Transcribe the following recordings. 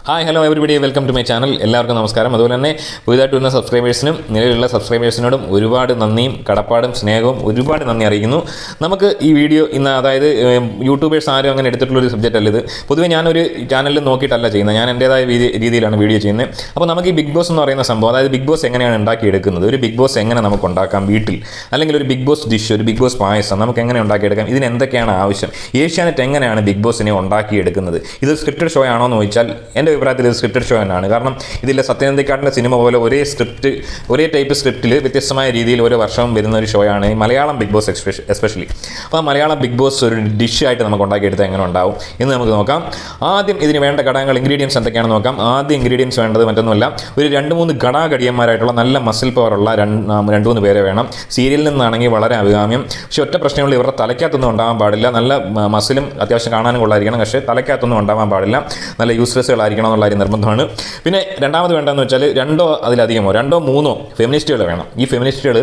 hi hello everybody welcome to my channel എല്ലാവർക്കും നമസ്കാരം അതുപോലെ തന്നെ പുതിയതായിട്ട് വരുന്ന സബ്സ്ക്രൈബേഴ്സിനും നിലവിലുള്ള സബ്സ്ക്രൈബേഴ്സിനോടും ഒരുപാട് നന്ദിയും കടപ്പാടും സ്നേഹവും ഒരുപാട് നന്ദി അറിയിക്കുന്നു നമുക്ക് ഈ വീഡിയോ ഇന്ന് അതായത് ഏം, യൂട്യൂബേഴ്സ് ആരും അങ്ങനെ എടുത്തിട്ടുള്ളൊരു സബ്ജക്റ്റ് അല്ല ഇത് പൊതുവേ ഞാനൊരു ചാനലിൽ നോക്കിയിട്ടല്ല ചെയ്യുന്നത് ഞാൻ എൻ്റേതായ രീതി രീതിയിലാണ് വീഡിയോ ചെയ്യുന്നത് അപ്പോൾ നമുക്ക് ഈ ബിഗ് ബോസ് എന്ന് പറയുന്ന സംഭവം അതായത് ബിഗ് ബോസ് എങ്ങനെയാണ് ഉണ്ടാക്കിയെടുക്കുന്നത് ഒരു ബിഗ് ബോസ് എങ്ങനെ നമുക്ക് ഉണ്ടാക്കാം വീട്ടിൽ അല്ലെങ്കിൽ ഒരു ബിഗ് ബോസ് ഡിഷ് ഒരു ബിഗ് ബോസ് പായസം നമുക്ക് എങ്ങനെ ഉണ്ടാക്കിയെടുക്കാം ഇതിന് എന്തൊക്കെയാണ് ആവശ്യം ഏഷ്യാനെറ്റ് എങ്ങനെയാണ് ബിഗ് ബോസിനെ ഉണ്ടാക്കിയെടുക്കുന്നത് ഇത് സ്ക്രിപ്റ്റഡ് ഷോ ആണോ എന്ന് ചോദിച്ചാൽ എൻ്റെ അഭിപ്രായത്തിൽ ഇത് സ്ക്രിപ്റ്റഡ് ഷോ തന്നെയാണ് കാരണം ഇതിലെ സത്യനന്ദിക്കാട്ടിൻ്റെ സിനിമ പോലെ ഒരേ സ്ക്രിപ്റ്റ് ഒരേ ടൈപ്പ് സ്ക്രിപ്റ്റിൽ വ്യത്യസ്തമായ രീതിയിൽ ഓരോ വർഷവും വരുന്ന ഒരു ഷോ ആണ് ഈ മലയാളം ബിഗ് ബോസ് എസ്പെഷ്യലി അപ്പോൾ ആ മലയാളം ബിഗ് ബോസ് ഒരു ഡിഷായിട്ട് നമുക്ക് ഉണ്ടാക്കിയെടുത്താൽ എങ്ങനെ ഉണ്ടാവും എന്ന് നമുക്ക് നോക്കാം ആദ്യം ഇതിന് വേണ്ട ഘടകങ്ങൾ ഇൻഗ്രീഡിയൻസ് എന്തൊക്കെയാണെന്ന് നോക്കാം ആദ്യം ഇൻഗ്രീഡിയൻസ് വേണ്ടത് മറ്റൊന്നുമല്ല ഒരു രണ്ട് മൂന്ന് ഘടാഘടിയന്മാരായിട്ടുള്ള നല്ല മസിൽ പവറുള്ള രണ്ട് ആ, രണ്ട് മൂന്ന് പേരെ വേണം സീരിയലിൽ നിന്നാണെങ്കിൽ വളരെ അഭികാമ്യം പക്ഷെ ഒറ്റ പ്രശ്നങ്ങൾ ഇവരുടെ തലയ്ക്കകത്തൊന്നും ഉണ്ടാവാൻ പാടില്ല നല്ല മ- മസിലും അത്യാവശ്യം കാണാനും കൊള്ളായിരിക്കണം പക്ഷേ തലയ്ക്കകത്തൊന്നും ഉണ്ടാവാൻ പാടില്ല നല്ല യൂസ്ലെസ്സുകളായിരിക്കണം എന്നുള്ള കാര്യം നിർബന്ധമാണ് പിന്നെ രണ്ടാമത് വേണ്ടതെന്ന് വെച്ചാൽ രണ്ടോ അതിലധികമോ രണ്ടോ മൂന്നോ ഫെമിനിസ്റ്റുകൾ വേണം ഈ ഫെമിനിസ്റ്റുകൾ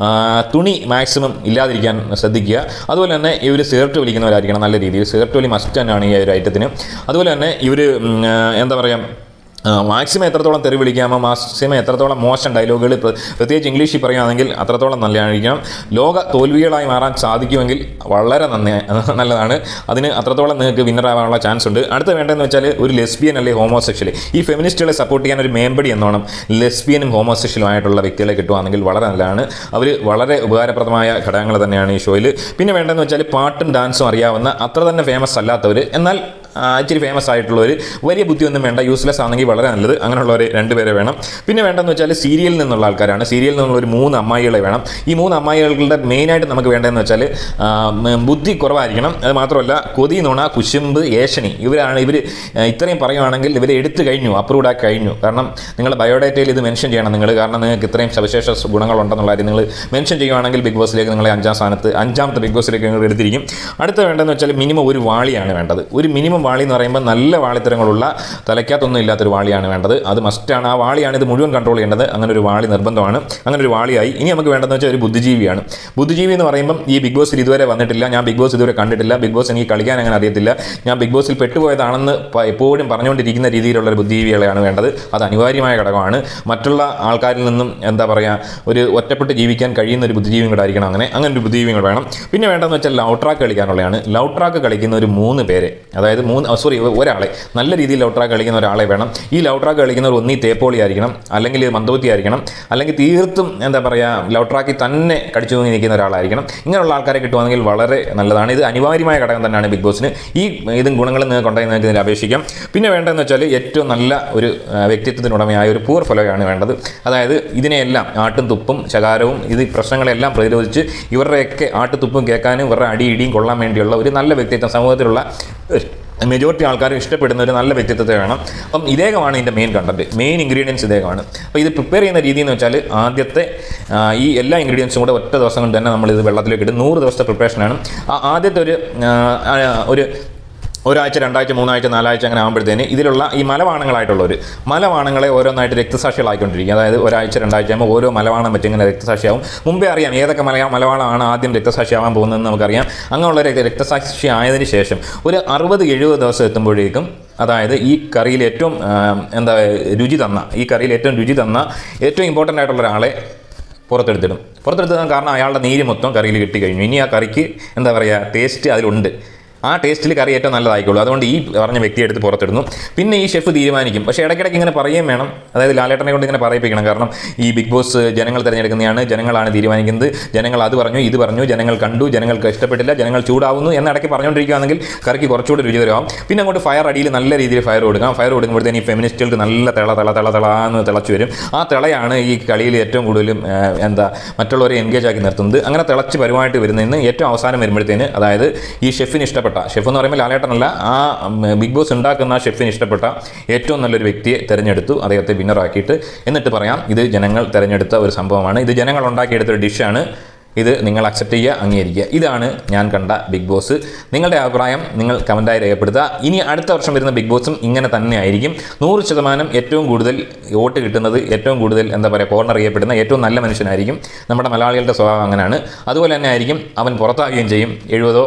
തുണി മാക്സിമം ഇല്ലാതിരിക്കാൻ ശ്രദ്ധിക്കുക അതുപോലെ തന്നെ ഇവർ സിഗരറ്റ് വലിക്കുന്നവരായിരിക്കണം നല്ല രീതിയിൽ സിഗരറ്റ് വലി മസ്റ്റ് തന്നെയാണ് ഈ ഒരു ഐറ്റത്തിന് അതുപോലെ തന്നെ ഇവർ എന്താ പറയുക മാക്സിമം എത്രത്തോളം തെറി വിളിക്കാമോ മാക്സിമം എത്രത്തോളം മോശം ഡയലോഗുകൾ പ്രത്യേകിച്ച് ഇംഗ്ലീഷിൽ പറയുകയാണെങ്കിൽ അത്രത്തോളം നല്ലതായിരിക്കണം ലോക തോൽവികളായി മാറാൻ സാധിക്കുമെങ്കിൽ വളരെ നന്ദി നല്ലതാണ് അതിന് അത്രത്തോളം നിങ്ങൾക്ക് വിന്നർ ആവാനുള്ള ചാൻസ് ഉണ്ട് അടുത്ത വേണ്ടതെന്ന് വെച്ചാൽ ഒരു ലെസ്ബിയൻ അല്ലെങ്കിൽ ഹോമോസെക്ഷൽ ഈ ഫെമിനിസ്റ്റുകളെ സപ്പോർട്ട് ചെയ്യാൻ ഒരു മേമ്പടി എന്നോണം ലെസ്ബിയനും ഹോമോസെക്ഷലുമായിട്ടുള്ള വ്യക്തികളെ കിട്ടുവാണെങ്കിൽ വളരെ നല്ലതാണ് അവർ വളരെ ഉപകാരപ്രദമായ ഘടകങ്ങൾ തന്നെയാണ് ഈ ഷോയിൽ പിന്നെ വേണ്ടതെന്ന് വെച്ചാൽ പാട്ടും ഡാൻസും അറിയാവുന്ന അത്ര തന്നെ ഫേമസ് അല്ലാത്തവർ എന്നാൽ ആ, ഇച്ചിരി ഫേമസ് ആയിട്ടുള്ളവർ വലിയ ബുദ്ധിയൊന്നും വേണ്ട യൂസ്ലെസ് ആണെങ്കിൽ വളരെ നല്ലത് അങ്ങനെയുള്ളവർ രണ്ടുപേരെ വേണം പിന്നെ വേണ്ടതെന്ന് വെച്ചാൽ സീരിയലിൽ നിന്നുള്ള ആൾക്കാരാണ് സീരിയലിൽ നിന്നുള്ള ഒരു മൂന്ന് അമ്മായികളെ വേണം ഈ മൂന്ന് അമ്മായികളുടെ മെയിനായിട്ട് നമുക്ക് വേണ്ടതെന്ന് വെച്ചാൽ ആ, ഉം, ബുദ്ധി കുറവായിരിക്കണം അത് മാത്രമല്ല കൊതി നുണ കുശുമ്പ് ഏഷണി ഇവരാണ് ഇവർ ഇത്രയും പറയുവാണെങ്കിൽ ഇവർ എടുത്തു കഴിഞ്ഞു അപ്രൂവ്ഡ് ആക്കി കഴിഞ്ഞു കാരണം നിങ്ങളുടെ ബയോഡേറ്റയിൽ ഇത് മെൻഷൻ ചെയ്യണം നിങ്ങൾ കാരണം നിങ്ങൾക്ക് ഇത്രയും സവിശേഷ ഗുണങ്ങളുണ്ടെന്നുള്ള കാര്യം നിങ്ങൾ മെൻഷൻ ചെയ്യുവാണെങ്കിൽ ബിഗ് ബോസിലേക്ക് നിങ്ങളെ അഞ്ചാം സ്ഥാനത്ത് അഞ്ചാമത്തെ ബിഗ് ബോസിലേക്ക് നിങ്ങൾ എടുത്തിരിക്കും അടുത്ത വേണ്ടതെന്ന് വെച്ചാൽ മിനിമം ഒരു വാളിയാണ് വേണ്ടത് ഒരു മിനിമം വാളി എന്ന് പറയുമ്പോൾ നല്ല വാളിത്തരങ്ങളുള്ള തലയ്ക്കകത്തൊന്നും ഇല്ലാത്തൊരു വാളിയാണ് വേണ്ടത് അത് മസ്റ്റാണ് ആ വാളിയാണ് ഇത് മുഴുവൻ കൺട്രോൾ ചെയ്യേണ്ടത് അങ്ങനെ ഒരു വാളി നിർബന്ധമാണ് അങ്ങനെ ഒരു വാളിയായി ഇനി നമുക്ക് വേണ്ടതെന്ന് വെച്ചാൽ ഒരു ബുദ്ധിജീവിയാണ് ബുദ്ധിജീവി എന്ന് പറയുമ്പം ഈ ബിഗ് ബോസിൽ ഇതുവരെ വന്നിട്ടില്ല ഞാൻ ബിഗ് ബോസ് ഇതുവരെ കണ്ടിട്ടില്ല ബിഗ് ബോസ് എനിക്ക് കളിക്കാൻ അങ്ങനെ അറിയത്തില്ല ഞാൻ ബിഗ് ബോസിൽ പെട്ടുപോയതാണെന്ന് പ- എപ്പോഴും പറഞ്ഞുകൊണ്ടിരിക്കുന്ന രീതിയിലുള്ള ഒരു ബുദ്ധിജീവികളെയാണ് വേണ്ടത് അത് അനിവാര്യമായ ഘടകമാണ് മറ്റുള്ള ആൾക്കാരിൽ നിന്നും എന്താ പറയുക ഒരു ഒറ്റപ്പെട്ട് ജീവിക്കാൻ കഴിയുന്ന ഒരു ബുദ്ധിജീവിയും കൂടെ ആയിരിക്കണം അങ്ങനെ അങ്ങനെ ഒരു ബുദ്ധിജീവിയും കൂടെ വേണം പിന്നെ വേണ്ടതെന്ന് വെച്ചാൽ ലൗ ട്രാക്ക് കളിക്കാനുള്ളതാണ് ലൗ ട്രാക്ക് കളിക്കുന്ന ഒരു മൂന്ന് പേര് അതായത് മൂന്ന് സോറി ഒരാളെ നല്ല രീതിയിൽ ലൗ ട്രാക്ക് കളിക്കുന്ന ഒരാളെ വേണം ഈ ലൗ ട്രാക്ക് കളിക്കുന്നവർ ഒന്നീ തേപ്പോളി ആയിരിക്കണം അല്ലെങ്കിൽ മന്ദബുദ്ധി ആയിരിക്കണം അല്ലെങ്കിൽ തീർത്തും എന്താ പറയുക ലൗ ട്രാക്കിൽ തന്നെ കടിച്ചു തൂങ്ങി നിൽക്കുന്ന ഒരാളായിരിക്കണം ഇങ്ങനെയുള്ള ആൾക്കാരെ കിട്ടുവാണെങ്കിൽ വളരെ നല്ലതാണ് ഇത് അനിവാര്യമായ ഘടകം തന്നെയാണ് ബിഗ് ബോസിന് ഈ ഇതും ഗുണങ്ങളും നിങ്ങൾക്ക് ഉണ്ടെങ്കിൽ നിങ്ങൾക്ക് ഇതിൽ അപേക്ഷിക്കാം പിന്നെ വേണ്ടതെന്ന് വെച്ചാൽ ഏറ്റവും നല്ല ഒരു ആ, വ്യക്തിത്വത്തിനുടമയായ ഒരു പൂർ ഫലോയാണ് വേണ്ടത് അതായത് ഇതിനെയെല്ലാം ആട്ടും തുപ്പും ശകാരവും ഇത് ഈ പ്രശ്നങ്ങളെല്ലാം പ്രതിരോധിച്ച് ഇവരുടെയൊക്കെ ആട്ടുതുപ്പും കേൾക്കാനും ഇവരുടെ അടി ഇടിയും കൊള്ളാൻ വേണ്ടിയുള്ള ഒരു നല്ല വ്യക്തിത്വം സമൂഹത്തിലുള്ള മെജോറിറ്റി ആൾക്കാരും ഇഷ്ടപ്പെടുന്ന ഒരു നല്ല വ്യക്തിത്വത്തെ വേണം അപ്പം ഇദ്ദേഹമാണ് ഇതിൻ്റെ മെയിൻ കണ്ടന്റ് മെയിൻ ഇൻഗ്രീഡിയൻസ് ഇദ്ദേഹമാണ് അപ്പോൾ ഇത് പ്രിപ്പയർ ചെയ്യുന്ന രീതി എന്ന് വെച്ചാൽ ആദ്യത്തെ ആ, ഈ എല്ലാ ഇൻഗ്രീഡിയൻസും കൂടെ ഒറ്റ ദിവസം കൊണ്ട് തന്നെ നമ്മൾ ഇത് വെള്ളത്തിലേക്ക് ഇടും നൂറ് ദിവസത്തെ പ്രിപ്പറേഷനാണ് ആ ആദ്യത്തെ ഒരു ആ, ആ, ഒരു ഒരാഴ്ച രണ്ടാഴ്ച മൂന്നാഴ്ച നാലാഴ്ച അങ്ങനെ ആകുമ്പോഴത്തേന് ഇതിലുള്ള ഈ മലവാണങ്ങളായിട്ടുള്ളവർ മലവാണങ്ങളെ ഓരോന്നായിട്ട് രക്തസാക്ഷികളായിക്കൊണ്ടിരിക്കും അതായത് ഒരാഴ്ച രണ്ടാഴ്ച ആകുമ്പോൾ ഓരോ മലവാണം വെച്ച് ഇങ്ങനെ രക്തസാക്ഷിയാവും മുമ്പേ അറിയാം ഏതൊക്കെ മല മലവാളമാണ് ആദ്യം രക്തസാക്ഷിയാവാൻ പോകുന്നതെന്ന് നമുക്കറിയാം അങ്ങനെയുള്ള രക്ത- രക്തസാക്ഷി ആയതിനു ശേഷം ഒരു അറുപത് എഴുപത് ദിവസം എത്തുമ്പോഴേക്കും അതായത് ഈ കറിയിൽ ഏറ്റവും ആ, എന്താ രുചി തന്ന ഈ കറിയിൽ ഏറ്റവും രുചി തന്ന ഏറ്റവും ഇമ്പോർട്ടൻ്റ് ആയിട്ടുള്ള ഒരാളെ പുറത്തെടുത്തിടും പുറത്തെടുത്തത് കാരണം അയാളുടെ നീര് മൊത്തം കറിയിൽ കിട്ടിക്കഴിഞ്ഞു ഇനി ആ കറിക്ക് എന്താ പറയുക ടേസ്റ്റ് അതിലുണ്ട് ആ ടേസ്റ്റിൽ കറി ഏറ്റവും നല്ലതായിക്കോളൂ അതുകൊണ്ട് ഈ പറഞ്ഞ വ്യക്തി എടുത്ത് പുറത്തിടുന്നു പിന്നെ ഈ ഷെഫ് തീരുമാനിക്കും പക്ഷേ ഇടയ്ക്കിടയ്ക്ക് ഇങ്ങനെ പറയുകയും വേണം അതായത് ലാലേട്ടനെ കൊണ്ട് ഇങ്ങനെ പറയിപ്പിക്കണം കാരണം ഈ ബിഗ് ബോസ് ജനങ്ങൾ തിരഞ്ഞെടുക്കുന്നതാണ് ജനങ്ങളാണ് തീരുമാനിക്കുന്നത് ജനങ്ങൾ അത് പറഞ്ഞു ഇത് പറഞ്ഞു ജനങ്ങൾ കണ്ടു ജനങ്ങൾക്ക് ഇഷ്ടപ്പെട്ടില്ല ജനങ്ങൾ ചൂടാവുന്നു എന്ന ഇടയ്ക്ക് പറഞ്ഞുകൊണ്ടിരിക്കുകയാണെങ്കിൽ കറിക്ക് കുറച്ചുകൂടി രുചികരമാവും പിന്നെ അങ്ങോട്ട് ഫയർ അടിയിൽ നല്ല രീതിയിൽ ഫയർ കൊടുക്കാം ഫയർ കൊടുക്കുമ്പോഴത്തേന് ഈ ഫെമിനിസ്റ്റുകൾക്ക് നല്ല തിള തിള തിള തിളാന്ന് തിളച്ച് വരും ആ തിളയാണ് ഈ കളിയിൽ ഏറ്റവും കൂടുതലും ആ, എന്താ മറ്റുള്ളവരെ എൻഗേജ് ആക്കി നിർത്തുന്നത് അങ്ങനെ തിളച്ച് പരുമായിട്ട് വരുന്നതിന് ഏറ്റവും അവസാനം വരുമ്പോഴത്തേന് അതായത് ഈ ഷെഫിന് ഇഷ്ടപ്പെട്ട ഷെഫ് എന്ന് പറയുമ്പോൾ ലാലേട്ടനല്ല ആ ഉം, ബിഗ് ബോസ് ഉണ്ടാക്കുന്ന ആ ഷെഫിന് ഇഷ്ടപ്പെട്ട ഏറ്റവും നല്ലൊരു വ്യക്തിയെ തിരഞ്ഞെടുത്തു അദ്ദേഹത്തെ വിന്നറാക്കിയിട്ട് എന്നിട്ട് പറയാം ഇത് ജനങ്ങൾ തിരഞ്ഞെടുത്ത ഒരു സംഭവമാണ് ഇത് ജനങ്ങൾ ഉണ്ടാക്കിയെടുത്ത ഒരു ഡിഷാണ് ഇത് നിങ്ങൾ അക്സെപ്റ്റ് ചെയ്യുക അംഗീകരിക്കുക ഇതാണ് ഞാൻ കണ്ട ബിഗ് ബോസ് നിങ്ങളുടെ അഭിപ്രായം നിങ്ങൾ കമൻറ്റായി രേഖപ്പെടുത്തുക ഇനി അടുത്ത വർഷം വരുന്ന ബിഗ് ബോസും ഇങ്ങനെ തന്നെ ആയിരിക്കും നൂറ് ശതമാനം ഏറ്റവും കൂടുതൽ വോട്ട് കിട്ടുന്നത് ഏറ്റവും കൂടുതൽ എന്താ പറയുക കോർണർ ചെയ്യപ്പെടുന്ന ഏറ്റവും നല്ല മനുഷ്യനായിരിക്കും നമ്മുടെ മലയാളികളുടെ സ്വഭാവം അങ്ങനെയാണ് അതുപോലെ തന്നെ ആയിരിക്കും അവൻ പുറത്താകുകയും ചെയ്യും എഴുപതോ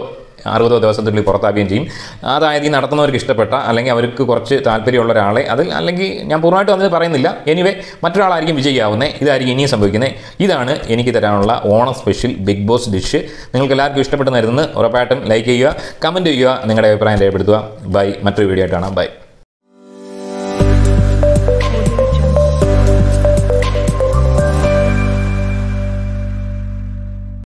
അറുപതോ ദിവസത്തിനുള്ളിൽ പുറത്താക്കുകയും ചെയ്യും അതായത് ഈ നടത്തുന്നവർക്ക് ഇഷ്ടപ്പെട്ട അല്ലെങ്കിൽ അവർക്ക് കുറച്ച് താല്പര്യമുള്ള ഒരാളെ അതിൽ അല്ലെങ്കിൽ ഞാൻ പൂർണ്ണമായിട്ടും അതിന് പറയുന്നില്ല എനിവേ മറ്റൊരാളായിരിക്കും വിജയിയാവുന്നത് ഇതായിരിക്കും ഇനിയും സംഭവിക്കുന്നത് ഇതാണ് എനിക്ക് തരാനുള്ള Onam special big boss dish നിങ്ങൾക്ക് എല്ലാവർക്കും ഇഷ്ടപ്പെട്ടെന്നായിരുന്നു ഉറപ്പായിട്ടും ലൈക്ക് ചെയ്യുക കമൻറ്റ് ചെയ്യുക നിങ്ങളുടെ അഭിപ്രായം രേഖപ്പെടുത്തുക ബൈ മറ്റൊരു വീഡിയോ ആയിട്ട് കാണാം ബൈ